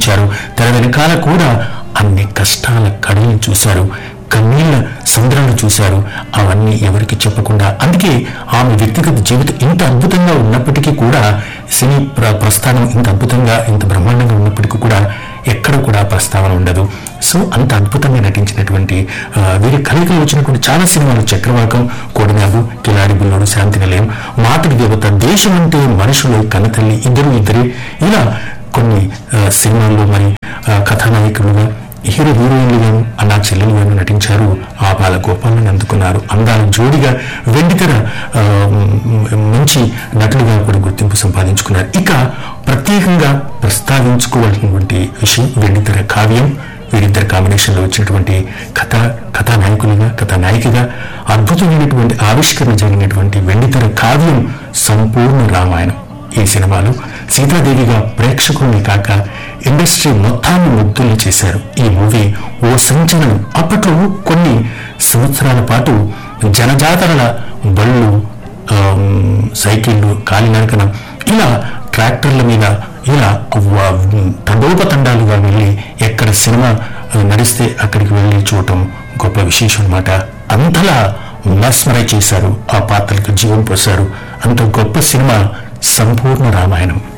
నటించారు తెర వెనకాల కూడా అన్ని కష్టాల కడలను చూశారు కన్నీళ్ల సముద్రాన్ని చూశారు అవన్నీ ఎవరికి చెప్పకుండా అందుకే ఆమె వ్యక్తిగత జీవితం ఇంత అద్భుతంగా ఉన్నప్పటికీ కూడా సినీ ప్ర- ప్రస్థానం ఇంత అద్భుతంగా ఇంత బ్రహ్మాండంగా ఉన్నప్పటికీ కూడా ఎక్కడ కూడా ప్రస్తావన ఉండదు సో అంత అద్భుతంగా నటించినటువంటి ఆ, వీరి కలయికలు వచ్చినటువంటి చాలా సినిమాలు చక్రవాకం కోడినాగు కిలాడి బుల్లోడు శాంతి నిలయం మాతృ దేవత దేశం అంటే మనుషులు కన్నతల్లి ఇద్దరు ఇద్దరి ఇలా కొన్ని ఆ, సినిమాల్లో మరి ఆ, కథానాయకులుగా హీరో హీరోయిన్లుగాను అన్నా చెల్లెలుగాను నటించారు ఆ బాల గోపాలను అందుకున్నారు అందాల జోడిగా వెండితెర ఆ, మ్, మంచి నటులుగా కూడా గుర్తింపు సంపాదించుకున్నారు ఇక ప్రత్యేకంగా ప్రస్తావించుకోవాల్సినటువంటి విషయం వెండితెర కావ్యం వీరిద్దరు కాంబినేషన్లో వచ్చినటువంటి కథ కథానాయకులుగా కథానాయికగా అద్భుతమైనటువంటి ఆవిష్కరణ జరిగినటువంటి వెండితెర కావ్యం సంపూర్ణ రామాయణం ఈ సినిమాలో సీతాదేవిగా ప్రేక్షకుల్ని కాక ఇండస్ట్రీ మొత్తాన్ని ముగ్ధుల్ని చేశారు ఈ మూవీ ఓ సంచలనం అప్పట్లో కొన్ని సంవత్సరాల పాటు జనజాతరల బళ్ళు ఆమ్, సైకిళ్ళు కాలినడకన ఇలా ట్రాక్టర్ల మీద ఇలా వ- తండోపతండాలుగా వెళ్ళి ఎక్కడ సినిమా ఆ, నడిస్తే అక్కడికి వెళ్ళి చూడటం గొప్ప విశేషం అన్నమాట అంతలా మెస్మరైజ్ చేశారు ఆ పాత్రలకు జీవం పోశారు అంత గొప్ప సినిమా సంపూర్ణ రామాయణం